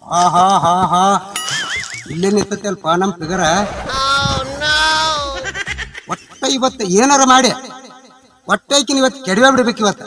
ಹಾ ಹಾ ಹಾ ಹಾ ಇಲ್ಲೇ ನಿಂತೈತಲ್ಪ ನಮ್ ಫಿಗರ ಒಟ್ಟ ಇವತ್ತು ಏನಾರ ಮಾಡಿ ಒಟ್ಟ ಈಕಿನ ಇವತ್ತು ಕೆಡವೆ ಬಿಡ್ಬೇಕು ಇವತ್ತು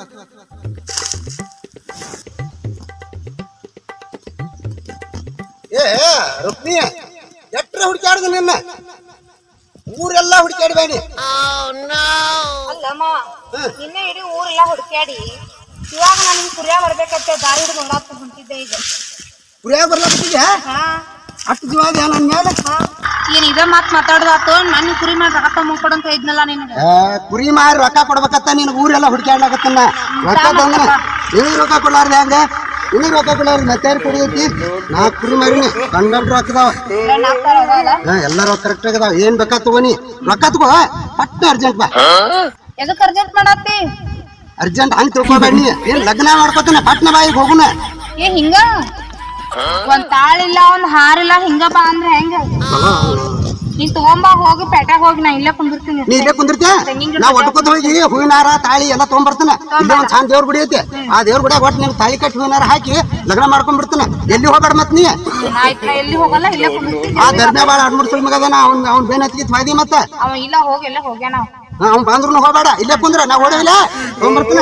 ಏ ರುಕ್ಮಿ ಎಟ್ರ ಹುಡುಕಾಡ್ದ ನಿನ್ನ ಊರೆಲ್ಲ ಹುಡುಕಾಡ್ಬೇಡಿ ಅಲ್ಲಮ್ಮ ನಿನ್ನೆ ಇಡೀ ಊರೆಲ್ಲ ಹುಡುಕ್ಯಾಡಿ ಇವಾಗ ನನಗೆ ಕುರಿಯ ಬರ್ಬೇಕಂತೆ ದಾರಿ ಹಿಡಿದು ನೋಡಾಕ ಹೊಂಟಿದ್ದೆ ಈಗ ಕುರಿಯಾಗ ಬರ್ಲಾಕತ್ತಿದ್ಯಾ ಹಾ ಅಷ್ಟು ಜೀವ ಅದ್ಯಾ ನನ್ ಮೇಲೆ ಏನ್ ಇದ ಮಾತ್ ಮಾತಾಡ್ದಾತು ಮನೆ ಕುರಿ ಮಾಡಿ ರೊಕ್ಕ ತಗೊಂಡ್ಕೊಡಂತ ಇದ್ನಲ್ಲ ನಿನಗ ಏ, ಕುರಿ ಮಾರಿ ರೊಕ್ಕ ಕೊಡ್ಬೇಕತ್ತ ನಿನ್ ಊರೆಲ್ಲ ಹುಡುಕಾಡ್ಲಾಕತ್ತನ್ನ ರೊಕ್ಕ ತಂದ್ರ ನಿನಗ್ ರೊಕ್ಕ ಕೊಡ್ಲಾರ್ದ ಹೆಂಗ ನಿನಗ್ ರೊಕ್ಕ ಕೊಡ್ಲಾರ್ದ ಮತ್ತೆ ಕೊಡೈತಿ ನಾ ಕುರಿ ಮಾರಿನಿ ಕಂಡಂಟ್ ರೊಕ್ಕದಾವ ಹಾ ಎಲ್ಲ ರೊಕ್ಕ ಕರೆಕ್ಟ್ ಆಗದಾವ ಏನ್ ಬೇಕಾ ತಗೋನಿ ರೊಕ್ಕ ತಗೋ ಪಟ್ಟ ಅರ್ಜೆಂಟ್ ಬಾ ಎದಕ್ ಅರ್ಜೆಂಟ್ ಮಾಡತ್ತಿ ಅರ್ಜೆಂಟ್ ಹಂಗ್ ತಿಳ್ಕೊಬೇಡಿ ಏನ್ ಲಗ್ನ ಮಾಡ್ಕೊತಾನೆ ಪಟ್ನ ಬಾಯಿಗೆ ಹೋಗುನ ಏ ಹಿಂಗ ಒಂದ್ ತಾಳಿಲ್ಲ ಒಂದ್ ಹಾರಿಲ್ಲ ಹಿಂಗ ಬಾ ಅಂದ್ರೆ ಹೆಂಗ ನೀನ್ ತಗೊಂಬಾ ಹೋಗಿ ಪೇಟ್ಯಾಗ ಹೋಗಿ ನಾ ಇಲ್ಲೇ ಕುಂದಿರ್ತೀನಿ ನೀ ಇಲ್ಲೇ ಕುಂದಿರ್ತೀಯ ನಾ ಒಟ್ಕೊತ ಹೋಗಿ ಹೂವಿನ ಹಾರ ತಾಳಿ ಎಲ್ಲ ತೊಗೊಂಬರ್ತಾನ ಇಲ್ಲೇ ಒಂದ್ ಚಂದ ದೇವ್ರ ಗುಡಿ ಐತಿ ಆ ದೇವ್ರ ಗುಡಿಯಾಗ ಒಟ್ಟು ನಿನ್ ತಾಳಿ ಕಟ್ಟಿ ಹೂವಿನ ಹಾರ ಹಾಕಿ ಲಗ್ನ ಮಾಡ್ಕೊಂಡ್ ಬಿಡ್ತಾನ ಎಲ್ಲಿ ಹೋಗ್ಬೇಡ ಮತ್ ನೀ ಆಯ್ತು ನಾ ಎಲ್ಲಿ ಹೋಗಲ್ಲ ಇಲ್ಲೇ ಕುಂದಿರ್ತೀನಿ ಆ ಧರ್ಮ ಬಾಳ ಎರಡ್ ಮೂರ್ ಸುಳ್ಳು ಮಗ ಅದಾನ ಅವ್ನ್ ಅವ್ನ್ ಬೇನ್ ಹತ್ತಿಗೆ ತ್ವಾದಿ ಮತ್ತ ಅವ ಇಲ್ಲ ಹೋಗಿ ಎಲ್ಲ ಹೋಗ್ಯಾನ ಅವ. ಅವ್ನ್ ಬಂದ್ರು ಹೋಗ್ಬೇಡ ಇಲ್ಲೇ ಕುಂದ್ರ ನಾ ಓಡವಿಲ್ಲ ತೊಗೊಂಬರ್ತಾನ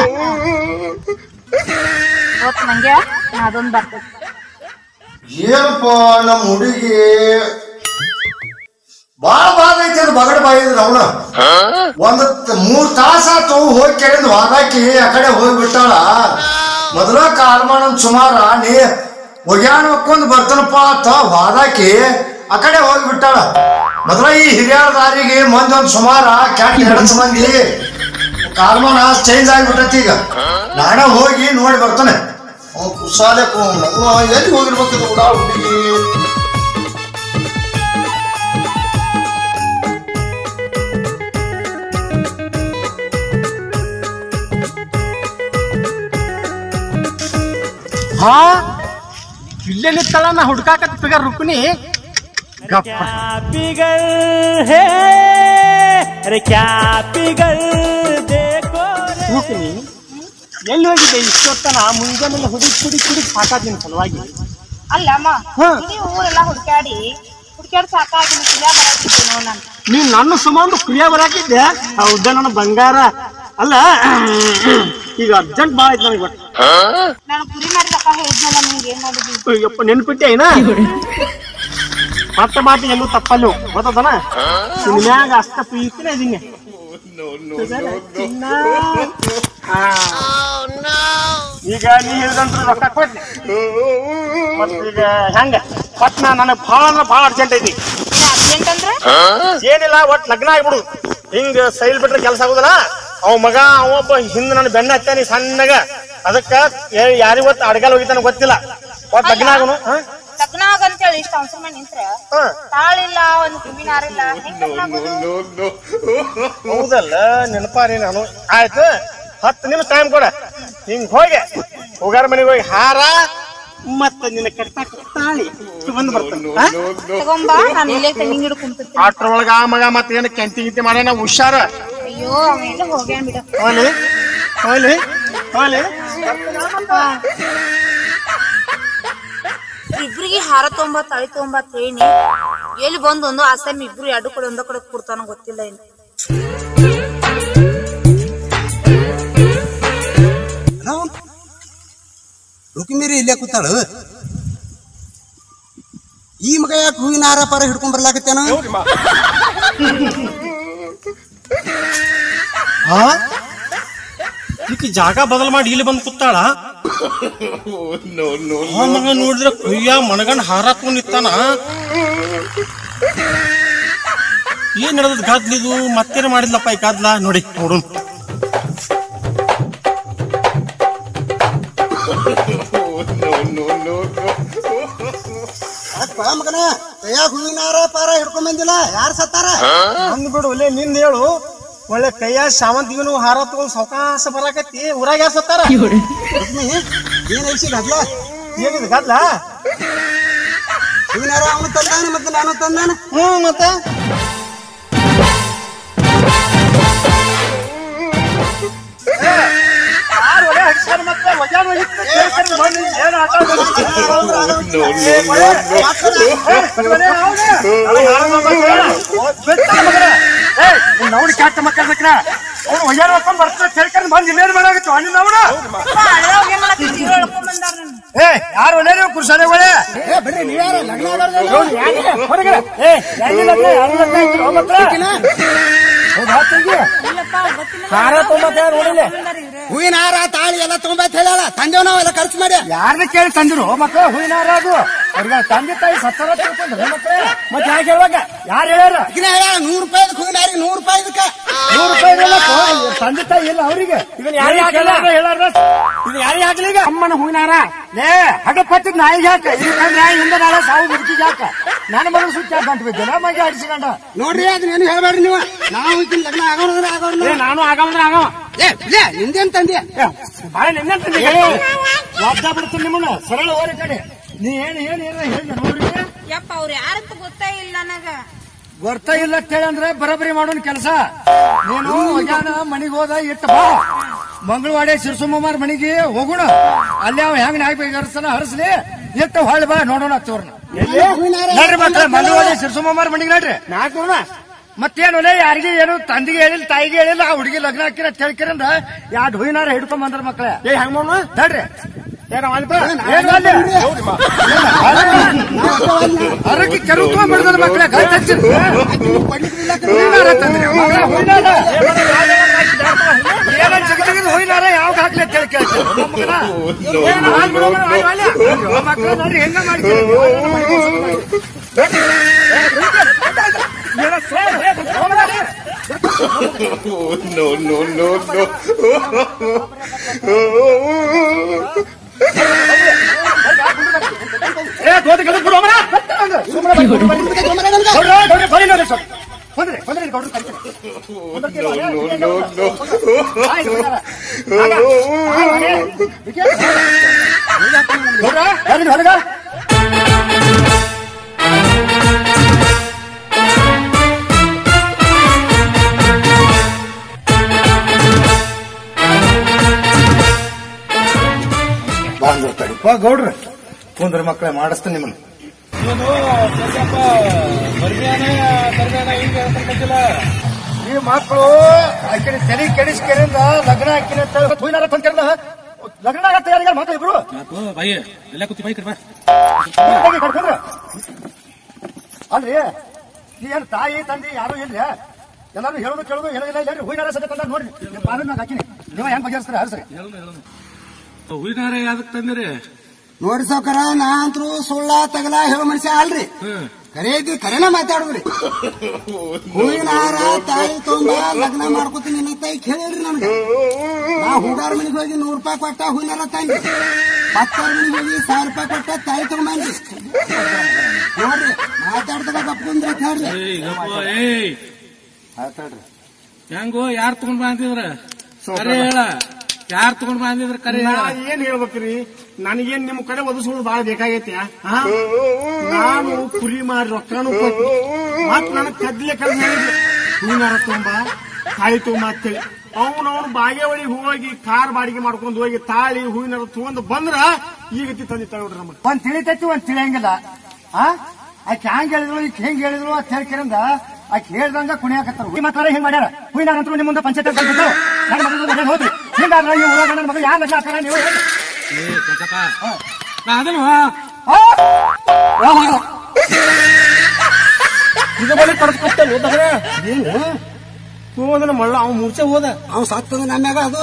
ಗೊತ್ತು ನಂಗೆ ನಾ ಅದೊಂದ್ ಬರ್ತೈತಿ ಏನಪ್ಪ ನಮ್ಮ ಹುಡುಗಿ ಬಾಳ ಬಾಳ ಐತಿ ಅದು ಬಗಡ ಬಾಯಿದ್ರು ಅವನ ಒಂದ್ ತ- ಮೂರ್ ತಾಸ ಆತು ಹೋಗಿ ಕೇಳಿದ್ ವಾದಾಕಿ ಆ ಕಡೆ ಹೋಗ್ಬಿಟ್ಟಾಳ ಮೊದಲ ಕಾಲ್ಮಾನ ಸುಮಾರ ನೀ ಒಗ್ಯಾಣ ಹೊಕ್ಕೊಂಡ್ ಬರ್ತಾನಪ್ಪ ಅಂತ ವಾದಾಕಿ ಆ ಕಡೆ ಹೋಗ್ಬಿಟ್ಟಾಳ ಮೊದಲ ಈ ಹಿರಿಯರ ದಾರಿಗೆ ಮಂದಿ ಒಂದ್ ಸುಮಾರ ಕೆಟ್ಟ ಎರಡು ಮಂದಿ ಕಾಲ್ಮಾನ ಚೇಂಜ್ ಆಗಿಬಿಟ್ಟೈತಿ ಈಗ ನಾನ ಹೋಗಿ ನೋಡಿ ಬರ್ತಾನೆ ಅವ್ನು ಕುಸಾಲೆ ಅವ್ನು ಎಲ್ಲಿ ಹೋಗಿರ್ಬೇಕು ಕೂಡ ಹುಡುಗಿ ಹಾ ಇಲ್ಲೇ ನಿತ್ತಳ ನಾ ಹುಡ್ಕಾಕತ್ ಫಿಗರ್ ರುಕ್ನಿ ಗಪ್ಪ क्या पिघल है अरे क्या पिघल देखो रे ರುಕ್ನಿ ಎಲ್ಲಿ ಹೋಗಿದ್ದೆ ಇಷ್ಟೊತ್ತನ ಮುಂಜಾನೆ ಹುಡುಗಿ ಕುಡಿ ಕುಡಿ ಸಾಕಾದಿನ ಸಲುವಾಗಿ ಅಲ್ಲ ಅಮ್ಮ ಹಾ. ಇಡೀ ಊರೆಲ್ಲ ಹುಡುಕ್ಯಾಡಿ ಹುಡುಕ್ಯಾಡಿ ಸಾಕಾಗಿ ಕಿಲ ಬರತ್ತಿದ್ದೆ ನೋಡ್ ನಾನು ನೀನ್ ನನ್ನ ಸುಮಾರು ಕುರಿಯ ಬರಾಕಿದ್ದೆ ಹೌದ ನನ್ನ ಬಂಗಾರ ಅಲ್ಲ ಈಗ ಅರ್ಜೆಂಟ್ ಬಾ ಆಯ್ತು ನನಗೆ ಒಟ್ಟು ನಾನು ಕುರಿ ಮಾಡಿ ರೊಕ್ಕ ಹೇಳಿದ್ನಲ್ಲ ನಿಮ್ಗೆ ಏನ್ ಮಾಡಿದ್ವಿ ಅಯ್ಯಪ್ಪ ನೆನ್ಪಿಟ್ಟೆ ಏನ ಮತ್ತೆ ಮಾತು ಎಲ್ಲೂ ತಪ್ಪಲ್ಲು ಗೊತ್ತದನ ಸಿನಿಮ್ಯಾಗ ಅಷ್ಟ ಪ್ರೀತಿನೇ ಇದೀನಿ ಚಿನ್ನ. ಆ. ಈಗ ನೀ ಹೇಳಿದಂತ್ರ ರೊಕ್ಕ ಕೊಟ್ಟಿ ಮತ್ತೀಗ ಹೆಂಗ ಪಟ್ನ ನನಗೆ ಭಾಳ ಅಂದ್ರೆ ಭಾಳ ಅರ್ಜೆಂಟ್ ಐತಿ ಅರ್ಜೆಂಟ್ ಅಂದ್ರೆ ಏನಿಲ್ಲ ಒಟ್ ಲಗ್ನ ಆಗ್ಬಿಡು ಹಿಂಗ ಸೈಲ್ ಬಿಟ್ರೆ ಕೆಲಸ ಆಗುದಿಲ್ಲ ಅವ ಮಗ ಅವೊಬ್ಬ ಹಿಂದ ನನ್ನ ಬೆನ್ನ ಹತ್ತಾನಿ ಸಣ್ಣಗ ಅದಕ್ಕ ಯಾರಿಗ ಒತ್ತು ಅಡಗಾಲ ಹೋಗಿತಾನ ಗೊತ್ತಿಲ್ಲ ಒಟ್ ಲಗ್ನ ಆಗುನು ಹಾ? ಲಗ್ನ ಆಗಂತೇಳಿ ಇಷ್ಟ ಅವಸರ ಮಾಡಿ ನಿಂತ್ರ ಹಾ. ತಾಳಿಲ್ಲ ಒಂದು ಹೂವಿನ ಹಾರಿಲ್ಲ ಹೆಂಗ್ ಲಗ್ನ ಆಗೋದು? ಹೌದಲ್ಲ ನೆನಪಾರಿ ನಾನು ಆಯ್ತು ಹತ್ತು ನಿಮಿಷ ಟೈಮ್ ಕೊಡ ಹಿಂಗ್ ಹೋಗಿ ಹೋಗಾರ ಮನೆಗೆ ಹೋಗಿ ಹಾರ ಮತ್ತ ನಿನ್ನ ಕಟ್ಟಾಕ ತಾಳಿ ಬಂದು ಬರ್ತಾನೆ ಹಾ? ತಗೊಂಬಾ ನಾನು ಇಲ್ಲೇ ತೆಂಗಿನ ಗಿಡ ಕುಂತಿರ್ತೀನಿ ಅಷ್ಟ್ರೊಳಗ ಆ ಮಗ ಮತ್ತೆ ಏನು ಕೆಂತಿ ಗಿಂತಿ ಮಾಡ್ಯಾನ ಹುಷಾರ ಅಯ್ಯೋ ಅವೆಲ್ಲ ಹೋಗ್ಯಾನ ಬಿಡ ಹೋಲಿ ಹೋಲಿ ಹೋಲಿ ಇಬ್ರಿಗೆ ಹಾರ ತೊಂಬ ತಾಳಿ ತೊಂಬ ಹೇಳಿ ಎಲ್ಲಿ ಬಂದ್ ಒಂದು ಆಸಮ್ ಇಬ್ರು ಎರಡು ಕಡೆ ಒಂದ ಕಡೆ ಕೂರ್ತಾನ ಗೊತ್ತಿಲ್ಲ ಇನ್ನು ರುಕ್ಮಿರಿ ಇಲ್ಲೇ ಕೂತಾಳು ಈ ಮಗ ಯಾಕೆ ಹೂವಿನ ಹಾರ ಪಾರ ಹಿಡ್ಕೊಂಡ್ ಬರ್ಲಾಕತ್ತೇನ ಹಾ ಈಕಿ ಜಾಗ ಬದಲ್ ಮಾಡಿ ಇಲ್ಲಿ ಬಂದು ಕೂತಾಳ ಆ ಮಗ ನೋಡಿದ್ರೆ ಕುಯ್ಯ ಮನಗಂಡ್ ಹಾರಾಕೊಂಡ್ ನಿತ್ತಾನ ಏನ್ ನಡೆದದ್ ಗದ್ಲಿದು ಮತ್ತೇನು ಮಾಡಿದ್ಲಪ್ಪ ಈ ಗದ್ಲ ನೋಡಿ ನೋಡು ಅಪ್ಪ ಮಗನ ಕೈಯಾಗ ಹೂವಿನ ಹಾರ ಪಾರ ಹಿಡ್ಕೊಂಡ್ ಬಂದಿಲ್ಲ ಯಾರು ಸತ್ತಾರ ಅಂದ್ ಬಿಡು ಒಳ್ಳೆ ನಿಂದ ಹೇಳು ಒಳ್ಳೆ ಕೈಯ ಶಾವಂತಿಗೂ ಹಾರ ತಗೊಂಡ್ ಸಾವಕಾಶ ಬರಾಕತ್ತಿ ಊರಾಗ ಯಾರು ಸತ್ತಾರ ರುಕ್ಮಿ ಏನ್ ಐಸಿ ಗದ್ಲ ಏನಿದೆ ಗದ್ಲ ಹೂವಿನ ಹಾರ ಅವನು ತಂದಾನ ಮತ್ತೆ ನಾನು ತಂದಾನ ಹ್ಞೂ ಮತ್ತ ಯಾರು ಒಳ್ಳೆ ಹಡ್ಸಿ ಸರ್ ಮತ್ತೆ ವಜಾನ ಇತ್ತು ಕೇಳ್ಕೊಂಡು ಬನ್ನಿ ಏನು ಆಟ ನಾವು ಕ್ಯಾಟ್ ಮಕ್ಕಳ ಬೇಕ್ರ ಅವ್ನು ವಜಾನ ಹಾಕೊಂಡ್ ಬರ್ತಾರೆ ಕೇಳ್ಕೊಂಡು ಬಂದು ಇನ್ನೇನು ಮಾಡಾಗಿತ್ತು ಹಣ್ಣು ನಾವು ಏ ಯಾರು ಒಳ್ಳೆ ನೀವು ಕುರ್ಸಾನೆ ಒಳ್ಳೆ ಹೊರಗಡೆ ಏ ಯಾರಿಲ್ಲ ಯಾರಿಲ್ಲ ಹೌದಾ ತಂಗಿ ಖಾರ ತೊಂಬತ್ತ ನೋಡಿಲ್ಲ ಹೂವಿನ ಹಾರ ತಾಳಿ ಎಲ್ಲ ತೊಂಬತ್ ಹೇಳಲ್ಲ ತಂದೇವ್ ನಾವೆಲ್ಲ ಖರ್ಚು ಮಾಡಿ ಯಾರನ್ನ ಕೇಳಿ ತಂದಿರು ಮಕ್ಕಳ ಹೂವಿನ ಹಾರ ಅದು ಅವ್ರಿಗೆ ತಂದೆ ತಾಯಿ ಸತ್ತರ ತಿಳ್ಕೊಂಡ್ರೆ ಮಕ್ಕಳೇ ಮತ್ತೆ ಯಾಕೆ ಹೇಳುವಾಗ ಯಾರು ಹೇಳ್ಯಾರ ಇದನ್ನ ಹೇಳ ನೂರ್ ರೂಪಾಯಿ ಹೂವಿನ ಹಾರಿಗೆ ನೂರ್ ರೂಪಾಯಿ ಇದಕ್ಕ ನೂರು ರೂಪಾಯಿ ಇರಲ್ಲ ತಂದೆ ತಾಯಿ ಇಲ್ಲ ಅವರಿಗೆ ಇದನ್ನ ಯಾರಿಗೆ ಹಾಕಲ್ಲ ಹೇಳಾರ ಇದು ಯಾರಿಗೆ ಹಾಕಲಿ ಈಗ ಅಮ್ಮನ ಹೂವಿನ ಹಾರ ಲೇ ಹಠ ಪತ್ತಿದ್ ನಾಯಿಗೆ ಹಾಕ ಇದಕ್ಕಂದ್ರೆ ಹಿಂದ ನಾಳೆ ಸಾವು ಮುದುಕಿಗೆ ಹಾಕ ನನ್ನ ಮಗನ ಸುತ್ತ ಗಂಟು ಬಿದ್ದಿಲ್ಲ ಮಗ ಅಡಿಸಿಕೊಂಡ ನೋಡ್ರಿ ಅದನ್ನೇನು ಹೇಳ್ಬೇಡ್ರಿ ನೀವು ನಾವು ಈಗಿನ ಲಗ್ನ ಆಗೋಣ ಆಗೋಣ ಏ ನಾನು ಆಗಂದ್ರೆ ಆಗವ ಏ ಇಲ್ಲೇ ನಿಂದೇನ್ ತಂದೆ ಬಾಳೆ ನಿನ್ನೆ ವಾದ ಬಿಡ್ತೀನಿ ನಿಮ್ಮನ್ನ ಸರಳ ಹೋರಿ ಕಡೆ ನೀ ಏನು ಏನು ಏನು ಹೇಳಿ ನೋಡ್ರಿ ಯಪ್ಪ ಅವ್ರು ಯಾರಂತ ಗೊತ್ತೇ ಇಲ್ಲ ನನಗ ಗೊತ್ತ ಇಲ್ಲ ಅಂತೇಳಿ ಅಂದ್ರೆ ಬರಬರಿ ಮಾಡೋನ್ ಕೆಲಸ ನೀನು ಒಗ್ಯಾನ ಮನಿಗ್ ಹೋದ ಇಟ್ಟ ಬಾ ಮಂಗಳವಾಡೆ ಶಿರ್ಸುಮಾರ್ ಮನಿಗೆ ಹೋಗೋಣ ಅಲ್ಲಿ ಅವ ಹೆಂಗ್ ನಾಯಿ ಹರಿಸನ ಹರಿಸ್ಲಿ ಇಟ್ಟು ಹೊಳ್ಳಿ ಬಾ ನೋಡೋಣ ಹತ್ತವ್ರನ್ನ ನೋಡ್ರಿ ಮಕ್ಕಳ ಮಂಗಳವಾಡೆ ಶಿರ್ಸುಮಾರ್ ಮನಿಗೆ ನೋಡ್ರಿ ನಾಲ್ಕು ಮತ್ತೇನು ಲೇ ಯಾರಿಗೆ ಏನು ತಂದಿಗೆ ಹೇಳಿಲ್ಲ ತಾಯಿಗೆ ಹೇಳಿಲ್ಲ ಆ ಹುಡುಗಿ ಲಗ್ನ ಹಾಕಿರ ತಿಳ್ಕಿರಂದ್ರ ಎರಡು ಹೂವಿನಾರ ಹಿಡ್ಕೊಂಡ್ ಬಂದ್ರ ಮಕ್ಕಳೇ ಏ ಹೆಂಗ್ ಮಾಡೋಣ ನೋಡ್ರಿ ಏನೋ ಅಲ್ಪ ಏನು ಅಲ್ಲಿ ಅರಕ್ಕೆ ಕೆರು ಬಿಡ್ತಾರೆ ಮಕ್ಕಳೇ ಗಾಯ ಹಚ್ಚಿದ್ರು ಹೂವಿನಾರ ತಂದ್ರಿ ಮಗಳ ಹೂವಿನಾರ ಏನ ಜಗ ಜಗದ ಹೂವಿನಾರ ಯಾವಾಗ ಹಾಕ್ಲಿ ಅಂತ ಹೇಳಿ ಕೇಳ್ತಾರೆ ನಮ್ಮ ಮಗನ. ಏನು ಹಾಲ್ ಬಿಡೋ ಮಗ, ಹಾಲ್ ಹಾಲೆ. ಅಯ್ಯೋ, ಮಕ್ಕಳು ನೋಡ್ರಿ ಹೆಂಗ ಮಾಡ್ತೀರಿ ನೀವು? ಏನೋ ಸೇರ್, ಏ, ಹೋಗ್ಬಿಡ್ರಿ. ಏ, ಗೋಧಿ ಕಲರ್ ಬಿಡು ಮಗ. ಸುಮ್ನೆ ಬನ್ನಿ, ಸುಮ್ನೆ ಬನ್ನಿ. ಗೌಡ್ರ, ಗೌಡ್ರ, ಬನ್ನಿ ನೋಡಿ ಸ್ವಲ್ಪ. ಬಂದ್ರಿ, ಬಂದ್ರಿ, ಗೌಡ್ರ ಕರಿತೀನಿ. ಬಂದಿರ್ತೀರೋ? ಆಯ್ತು, ಗೌಡ್ರ. ಆಗ, ಆಗ, ಅದೇ. ಇದಕ್ಕೆ? ಗೌಡ್ರ, ಬರ್ರಿ ಹೊರಗ. ಬಾಂಧವ ತಡಿಪ್ಪ ಗೌಡ್ರ ಕುಂದ್ರ ಮಕ್ಕಳೇ ಮಾಡಿಸ್ತೀನಿ ನಿಮ್ಮನ್ನ ಈ ಮಕ್ಕಳು ಆಕಿನ ತಲೆ ಕೆಡಿಸ್ಕರಿಂದ ಲಗ್ನ ಹಾಕಿನ ಹೂವಿನಾರ ತಂದ್ಕರಿಂದ ಲಗ್ನ ಆಗತ್ತೆ ಯಾರಿಗಾರ ಮಕ್ಕಳು ಇಬ್ರು ಬಾಯಿ ಎಲ್ಲ ಕೂತಿ ಬಾಯಿ ಕರ್ಬಾ ಹೋಗಿ ಕರ್ಕೊಂಡ್ರ ಅಲ್ರಿ ಈ ಏನ್ ತಾಯಿ ತಂದೆ ಯಾರು ಇಲ್ಲ ಎಲ್ಲಾರು ಹೇಳೋದು ಕೇಳೋದು ಹೇಳೋದಿಲ್ಲ ಇಲ್ಲ ಹೂವಿನಾರ ಸದ್ಯ ತಂದ ನೋಡ್ರಿ ಪಾಲನ ಹಾಕಿನಿ ನೀವು ಹೆಂಗ್ ಬಗೆಹರಿಸ್ತಾರೆ ಹರ್ಸ್ರಿ ಹೂವಿನಾರ ಯಾವ್ದಕ್ ತಂದಿರಿ ನೋಡಿ ಸಾವ್ಕಾರ ನಾ ಅಂತರೂ ಸುಳ್ಳ ತಗಲ ಹೇಳೋ ಮನುಷ್ಯ ಅಲ್ರಿ ಕರೆ ಇದ್ದಿ ಕರೆನ ಮಾತಾಡುದ್ರಿ ಹೂವಿನ ಹಾರ ತಾಯಿ ತೊಂಬ ಲಗ್ನ ಮಾಡ್ಕೊತೀನಿ ನನ್ನ ತಾಯಿ ಕೇಳಿದ್ರಿ ನನಗೆ ನಾ ಹೂಗಾರ ಮನೆಗೆ ಹೋಗಿ ನೂರ್ ರೂಪಾಯಿ ಕೊಟ್ಟ ಹೂವಿನ ಹಾರ ತಂದ್ರಿ ಪತ್ತಾರ ಮನೆಗೆ ಹೋಗಿ ಸಾವಿರ ರೂಪಾಯಿ ಕೊಟ್ಟ ತಾಯಿ ತಗೊಂಬಂದ್ರಿ ನೋಡ್ರಿ ಮಾತಾಡ್ದಾಗ ಕಪ್ಕೊಂಡ್ರಿ ಅಂತ ಹೇಳ್ರಿ ಏಯ್ ಗಪ್ಪ ಏಯ್ ಹೆಂಗೋ ಯಾರ್ ತಗೊಂಡ್ ಬಂದಿದ್ರ ಕರೆ ಹೇಳ ಯಾರ್ ತಗೊಂಡ್ ಬಂದಿದ್ರ ಕರೆ ಹೇಳ ನಾ ಏನ್ ಹೇಳ್ಬೇಕ್ರಿ ನನಗೇನ್ ನಿಮ್ ಕಡೆ ಒದಗಿಸೋದು ಬಾಳ ಬೇಕಾಗೈತಿ ಆ? ನಾನು ಕುರಿ ಮಾರಿ ರೊಕ್ಕನು ಕೊಟ್ಟು ಮತ್ ನನಗ್ ಕದ್ಲೆ ಕಲ್ಲು ಹೇಳಿದ್ಲು ಹೂವಿನಾರ ತುಂಬ ತಾಳಿ ತುಂಬ ಅಂತೇಳಿ ಅವನವನು ಬಾಗೇವಾಡಿ ಹೋಗಿ ಕಾರ್ ಬಾಡಿಗೆ ಮಾಡ್ಕೊಂಡು ಹೋಗಿ ತಾಳಿ ಹೂವಿನಾರ ತಗೊಂಡು ಬಂದ್ರ ಈಗ ತಂದಿ ತಗೊಳ್ರಿ ನಮಗೆ ಒಂದ್ ತಿಳಿತೈತಿ ಒಂದ್ ತಿಳಿಯಂಗಿಲ್ಲ ಆ ಆಕೆ ಹ್ಯಾಂಗ್ ಹೇಳಿದ್ರು ಈಗ ಹೆಂಗ್ ಹೇಳಿದ್ರು ಅಂತ ಹೇಳ್ಕಿರಂದ ಆಕೆ ಹೇಳ್ದಂಗ ಕುಣಿಯಾಕತ್ತಾರ ಈ ಮಾತಾರ ಹಿಂಗ್ ಮಾಡ್ಯಾರ ಹೂವಿನಾರ ಅಂತ ನಿಮ್ಮ ಮುಂದೆ ಪಂಚಾಯತ್ ಬಂದಿದ್ದು ನನ್ನ ಮಗನ ಮನೆ ಹೋದ್ರಿ ಹಿಂಗಾದ್ರ ಈ ಊರಾಗ ನನ್ನ ಮಗ ಯಾರ ಲಗ್ನ ಹಾಕಾರ ನೀವು ಹೇಳಿ ಏ ಕೆಂಚಪ್ಪ ನಾ ಅದಲ್ವ ಇದು ಬಳಿ ಕಡ್ಸ್ಕೊಟ್ಟೆ ಹೋದ್ರೆ ಹೋದನ ಮಳ್ಳ ಅವ್ನು ಮೂರ್ಛೆ ಹೋದ ಅವ್ ಸತ್ತದ ನಮ್ಯಾಗ ಅದು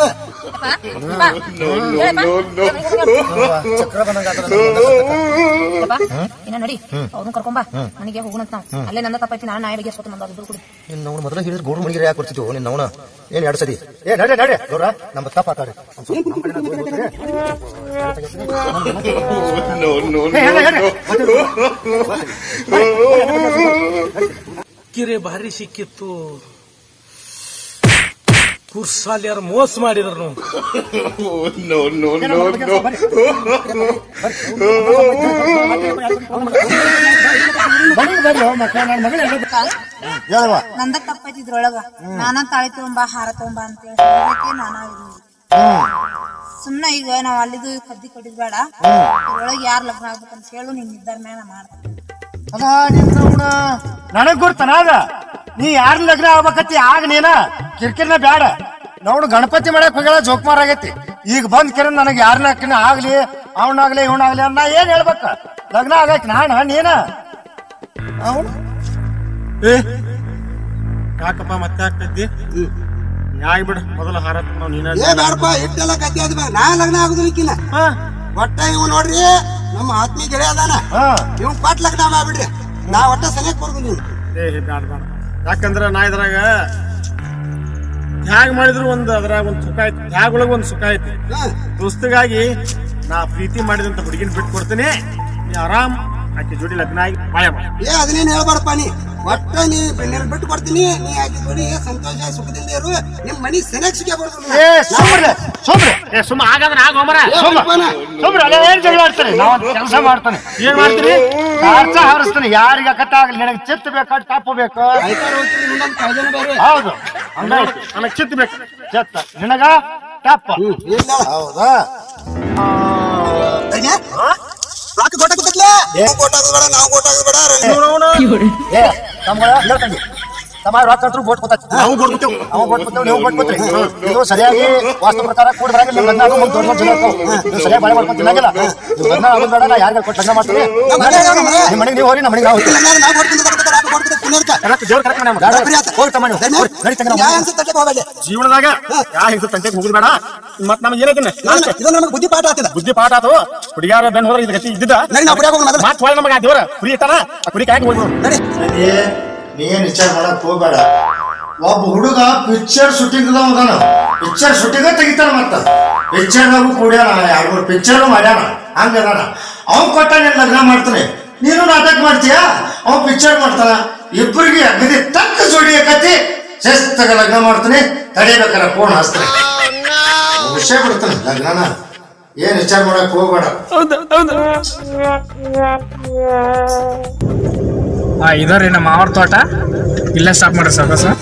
ಇನ್ನ ನಡಿ ಅವ್ನು ಕರ್ಕೊಂಬ ಮನೆಗೆ ಹೋಗುಣಂತ ನಾವು ಅಲ್ಲೇ ನನ್ನ ತಪ್ಪೈತಿ ನಾನು ನಾಯಿ ಬಗ್ಗೆ ಸ್ವತಃ ನಮ್ದು ಇಬ್ರು ಕೂಡಿ ನಿನ್ನ ಅವನು ಮೊದಲ ಹೇಳಿದ್ರೆ ಗೌಡ್ರ ಮನೆಗೆ ಯಾಕೆ ಬರ್ತಿದ್ವು ನಿನ್ನ ಅವನ ಏನ್ ಎರಡು ಸರಿ ಏ ನಡೆ ನಡೆ ಗೌಡ್ರ ನಮ್ಮ ತಪ್ಪ ಆತಾರೆ ಕಿರೆ ಭಾರಿ ಸಿಕ್ಕಿತ್ತು ಕುರ್ಸಾಲಿ ಯಾರು ಮೋಸ ಮಾಡಿದ್ರು ಬನ್ನಿ ಬರ್ರಿ ಮಕ್ಕಳ ನನ್ನ ಮಗಳು ಹೇಳವ ನಂದ ತಪ್ಪೈತಿದ್ರೊಳಗ ನಾನ ತಾಳಿ ತಗೊಂಬ ಹಾರ ತಗೊಂಬ ಅಂತ ಹೇಳಿ ನಾನಾ ಸುಮ್ನೆ ಈಗ ನಾವ್ ಅಲ್ಲಿದು ಕದ್ದಿ ಕಡಿದ್ ಬೇಡ ಒಳಗೆ ಯಾರ್ ಲಗ್ನ ಆಗ್ಬೇಕಂತ ಹೇಳು ನಿನ್ ನಿರ್ಧಾರ ಮೇಲೆ ನಾ ಮಾಡ್ತೀನಿ ಅದ ನಿನ್ನ ನನಗ್ ಗುರ್ತನ ಅದ ನೀ ಯಾರ ಲಗ್ನ ಆಗ್ಬೇಕತ್ತಿ ಆಗ ನೀನ ಕಿರ್ಕಿರ್ನ ಬ್ಯಾಡ ನೋಡು ಗಣಪತಿ ಮಾಡಕ್ ಹೋಗ್ಯಾಳ ಜೋಕ್ಮಾರ್ ಆಗೈತಿ ಈಗ ಬಂದ್ ಕಿರನ್ ನನಗೆ ಯಾರನ್ನ ಹಾಕಿನ ಆಗ್ಲಿ ಅವನಾಗ್ಲಿ ಇವನಾಗ್ಲಿ ಅನ್ನ ಏನ್ ಹೇಳ್ಬೇಕ ಲಗ್ನ ಆಗೈತಿ ನಾನ ನೀನ ಅವ್ನು ಏ ಯಾಕಪ್ಪ ಮತ್ತೆ ಆಗ್ತೈತಿ ಆಗ್ಬಿಡು ಮೊದಲ ಹಾರ ನಾವು ನೀನ ಏ ಬೇಡಪ್ಪ ಇಟ್ಟೆಲ್ಲ ಕದ್ದಿ ಅದ್ ಬೇಡ ನಾ ಲಗ್ನ ಆಗುದಿಲ್ಲಕಿನ ಹಾ ಒಟ್ಟ ಇವ್ ನೋಡ್ರಿ ನಮ್ಮ ಆತ್ಮೀಯ ಗೆಳೆಯ ಅದಾನ ಹಾ ಇವ್ ಪಟ್ ಲಗ್ನ ಮಾಡ್ಬಿಡ್ರಿ ನಾ ಒಟ್ಟ ಸನಿಯಕ್ ಬರ್ದು ನೀವು ಏ ಬ್ಯಾಡ ಬೇಡ ಯಾಕಂದ್ರ ನಾ ಇದ್ರಾಗ ತ್ಯಾಗ ಮಾಡಿದ್ರು ಒಂದ್ ಅದ್ರಾಗ ಒಂದ್ ಸುಖ ಐತಿ ತ್ಯಾಗ ಒಳಗ ಒಂದ್ ಸುಖ ಐತಿ ದೋಸ್ತಿಗಾಗಿ ನಾ ಪ್ರೀತಿ ಮಾಡಿದಂತ ಹುಡುಗಿನ ಬಿಟ್ಟು ಕೊಡ್ತೀನಿ ನೀ ಆರಾಮ್ ಆಕೆ ಜೋಡಿ ಲಗ್ನ ಆಗಿ ಮಾಯ ಮಾಡ ಏ ಅದನ್ನೇನ್ ಹೇಳ್ಬಾರಪ್ಪ ನೀ ಒಟ್ಟ ನೀ ನಿನ್ ಬಿಟ್ಟು ಕೊಡ್ತೀನಿ ನೀ ಆಕಿ ಜೋಡಿ ಸಂತೋಷ ಸುಖದಿಂದ ಇರು ನಿಮ್ ಮನಿ ಸನಿಯಕ್ ಸುಖ ಬರ್ದು ಏ ಸುಮ್ರೆ ಸುಮ್ರೆ ಏ ಸುಮ್ಮ ಆಗದ್ರ ಆಗ ಹೋಮರ ಸುಮ್ರೆ ಅಲ್ಲ ಏನ್ ಜಗಳ ಆಡ್ತಾನೆ ನಾವ್ ಕೆಲಸ ಮಾಡ್ತಾನೆ ಏನ್ ಮಾಡ್ತೀರಿ ಖರ್ಚ ಹಾರಿಸ್ತಾನೆ ಯಾರಿಗ ಕತ್ತ ಆಗ್ಲಿ ನಿನಗೆ ಚಿತ್ತ ಬೇಕಾ ಟಪ್ ಬೇಕು ಹೌದು ಹಂಗಾಯ್ತು ನನಗ್ ಚಿತ್ ಬೇಕು ಚೆತ್ತ ನಿನಗ ಟಪ್ ಹೌದಾ ರಾಕ ಕೊಟ್ಟಾಕತ್ತಲ್ಲ ಕೊಟ್ಟಾಗ ಬೇಡ ನಾವು ಕೊಟ್ಟಾಗ ಬೇಡ ಏ ತಮ್ಮಗಳ ಹೇಳ್ತಂಡಿ ತಮ್ಮ ರೊಕ್ಕ ಹತ್ರ ಬೋಟ್ ಕೊತ್ತ ನಾವು ಕೊಡ್ಬಿಟ್ಟೆವು ನಾವು ಬೋಟ್ ಕೊತ್ತೇವೆ ನೀವು ಬೋಟ್ ಕೊತ್ರಿ ಇದು ಸರಿಯಾಗಿ ವಾಸ್ತು ಪ್ರಕಾರ ಕೂಡಿ ಬರಂಗಿಲ್ಲ ನಿಮ್ಮ ಲಗ್ನ ಆಗೋ ಮುಂದೆ ದೊಡ್ಡ ಜನ ಇರ್ತಾವು. ನೀವು ಸರಿಯಾಗಿ ಬಾಳೆ ಮಾಡ್ಕೊಂಡು ತಿನ್ನಂಗಿಲ್ಲ ನೀವು ಲಗ್ನ ಆಗೋದು ಬೇಡ ನಾ ಯಾರಿಗೆ ಕೊಟ್ಟು ಲಗ್ನ ಮಾಡ್ತೀವಿ ನಿಮ್ಮ ಮನೆಗೆ ನೀವು ಹೋಗಿ ನಮ್ಮ ಮನೆಗೆ ನಾವು ಹೋಗ್ತೀವಿ ನಾವು ಕೊಡ್ತೀನಿ ರಾಕ ಕೊಡ್ತೀನಿ ತಿನ್ನೋರ್ಕ ಕರೆಕ್ಟ್ ದೇವ್ರ ಕರೆಕ್ಟ್ ಮನೆ ಬೇಡ, ಹೋಗಿ ತಮ್ಮ ನೀವು. ಹೋಗಿ, ನಡಿ ತಂಗ ನಾವು ಯಾ ಅನ್ಸುತ್ತೆ ತಟ್ಟೆಗೆ ಹೋಗ್ಬೇಡಿ ಜೀವನದಾಗ ಯಾ ಹಿಂಸ ತಂಟೆಗೆ ಹೋಗುದು ಬೇಡ ಮತ್ ನಮ್ಗೆ ಏನೈತಿನ ಇದು ನಮಗೆ ಬುದ್ಧಿ ಪಾಠ ಆಗ್ತದ ಬುದ್ಧಿ ಪಾಠ ಆತು ಹುಡುಗಿಯಾರ ಬೆನ್ ಹೋದ್ರೆ ಇದು ಗತಿ ಇದ್ದಿದ್ದ ನಡಿ ನಾವು ಕುಡಿಯಾಕ ಹೋಗೋಣ ಮೊದಲು. ಮಾತ್ ಹೊಳೆ ನಮಗೆ ಆ ದೇವ್ರ ಕುರಿ ಇಟ್ಟಾನ ಆ ಕುರಿ ಕಾಯಕ್ ಹೋಗ್ಬಿಡು ನಡಿ ನೀ ಏನ್ ವಿಚಾರ ಮಾಡಕ್ ಹೋಗ್ಬೇಡ ಒಬ್ಬ ಹುಡುಗ ಪಿಕ್ಚರ್ ಶೂಟಿಂಗ್ ಅದಾನ ಪಿಕ್ಚರ್ ಶೂಟಿಂಗ್ ತೆಗಿತಾನ ಮತ್ತ ಪಿಕ್ಚರ್ನಾಗೂ ಕೂಡ್ಯಾನ ಎರಡು ಮೂರು ಪಿಕ್ಚರ್ ಮಾಡ್ಯಾನ ಹಂಗ ಅದಾನ ಅವ್ನ್ ಕೊಟ್ಟ ನೀನ್ ಲಗ್ನ ಮಾಡ್ತಾನೆ ನೀನು ನಾಟಕ ಮಾಡ್ತೀಯ ಅವ್ನ್ ಪಿಕ್ಚರ್ ಮಾಡ್ತಾನ ಇಬ್ಬರಿಗೆ ಅಗದಿ ತಕ್ಕ ಜೋಡಿ ಕತ್ತಿ ಶಿಸ್ತಗ ಲಗ್ನ ಮಾಡ್ತಾನೆ ತಡಿಬೇಕಾರ ಫೋನ್ ಹಚ್ತಾನೆ ವಿಷಯ ಬಿಡ್ತಾನೆ ಲಗ್ನನ ಏನ್ ವಿಚಾರ ಮಾಡಕ್ ಹೋಗ್ಬೇಡ ಹಾ ಇದರಿ ನಮ್ಮ ಮಾವರ ತೋಟ ಇಲ್ಲೇ ಸ್ಟಾಪ್ ಮಾಡ್ರಿ ಸರ್ ಸರ್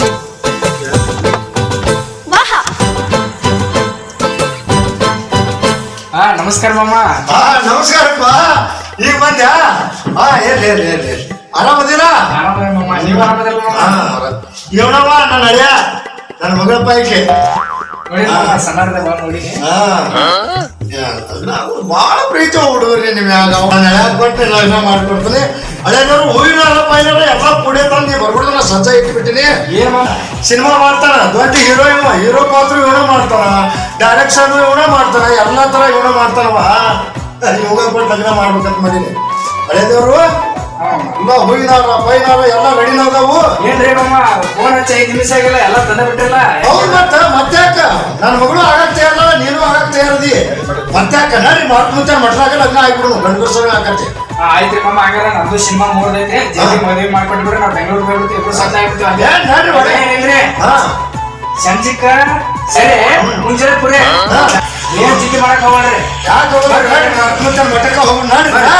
ಹಾ ನಮಸ್ಕಾರ ಮಾಮ ಹಾ ನಮಸ್ಕಾರಪ್ಪ ಈಗ ಬಂದ್ಯಾ ಹಾ ಎಲ್ಲಿ ಎಲ್ಲಿ ಎಲ್ಲಿ ಎಲ್ಲಿ ಆರಾಮದಿರಾ ಆರಾಮದ ಮಾಮ ನೀವು ಆರಾಮದಿಲ್ಲ ಹಾ ಮಾಮ ಇವನವ ನನ್ನ ಅಳಿಯ ನನ್ನ ಮಗಳ ಪೈಕಿ ನೋಡಿ ಮಾಮ ಸಣ್ಣದ ನೋಡಿ ಹಾ ಯಾ, ನಾವು ಬಹಳ ಪ್ರೀತಿ ಹುಡುಗರಿ ನಿಮ್ ಯಾಗ ಅವನ ಹಳೆ ಕೊಟ್ಟು ಲಗ್ನ ಮಾಡ್ಕೊಡ್ತೀನಿ ಹಳೆನವರು ಹೂವಿನ ಹಾರ ಪೈನಾರ ಎಲ್ಲ ಪುಡಿ ತಂದು ನೀವು ಬರ್ಬಿಡ್ದು ನಾ ಸಂಜೆ ಇಟ್ಬಿಟ್ಟಿನಿ ಏನ್ ಮಾಮ ಸಿನಿಮಾ ಮಾಡ್ತಾನ ದೊಡ್ಡ ಹೀರೋ ಇವ ಹೀರೋ ಪಾತ್ರ ಇವನ ಮಾಡ್ತಾನ ಡೈರೆಕ್ಷನ್ ಇವನ ಮಾಡ್ತಾನ ಎಲ್ಲಾ ತರ ಇವನ ಮಾಡ್ತಾನವ ಯೋಗ ಕೊಟ್ಟು ಲಗ್ನ ಮಾಡ್ಬೇಕಂತ ಮಾಡೀನಿ ಹಳೆದೇವ್ರು ಎಲ್ಲ ಹೂವಿನಾರ ಪೈನಾರ ಎಲ್ಲ ರೆಡಿನ ಅದಾವು ಏನ್ರಿ ಮಾಮ ಫೋನ್ ಹಚ್ಚಿ ಐದು ನಿಮಿಷ ಆಗಿಲ್ಲ ಎಲ್ಲ ತಂದೆ ಬಿಟ್ಟಿಲ್ಲ ಹೌದ್ ಮತ್ತ ಮತ್ತ್ಯಾಕ ನನ್ನ ಮಗಳು ಆಗಕ್ ತಯಾರಲ್ಲ ನೀನು ಆಗಕ್ ತಯಾರದಿ ಮತ್ತ್ಯಾಕ ನಡಿ ಮಾತು ಮುಂಚೆ ಮಟ್ರಾಗ ಲಗ್ನ ಆಗ್ಬಿಡು ಗಂಡು ಸಲ ಆಗತ್ತೆ ಹಾ, ಆಯ್ತ್ರಿ ಮಾಮ ಹಂಗಾರ ನಮ್ದು ಸಿನಿಮಾ ಮೂರ್ದೈತಿ ಜಲ್ದಿ ಮದುವೆ ಮಾಡ್ಕೊಟ್ಬಿಡ್ರಿ ನಾವು ಬೆಂಗಳೂರಿಗೆ ಹೋಗ್ಬಿಟ್ಟು ಇಬ್ರು ಸಜ್ಜ ಆಗ್ಬಿಡ್ತೀವಿ ಏ, ನಡ್ರಿ ಒಳಗೆ. ಏನಿಲ್ರಿ ಹಾ ಸಂಜಿಕ ಸರಿ ಮುಂಜಾನೆ ಪುರಿ ಏನ್ ಚಿಂತೆ ಮಾಡಕ್ ಹೋಗ್ರಿ ಯಾಕೆ ಹೋಗ್ಬೇಡ ನಡಿ ಮಾತು ಮುಂಚೆ ಮಠಕ್ಕೆ ಹೋಗಿ ನಡಿ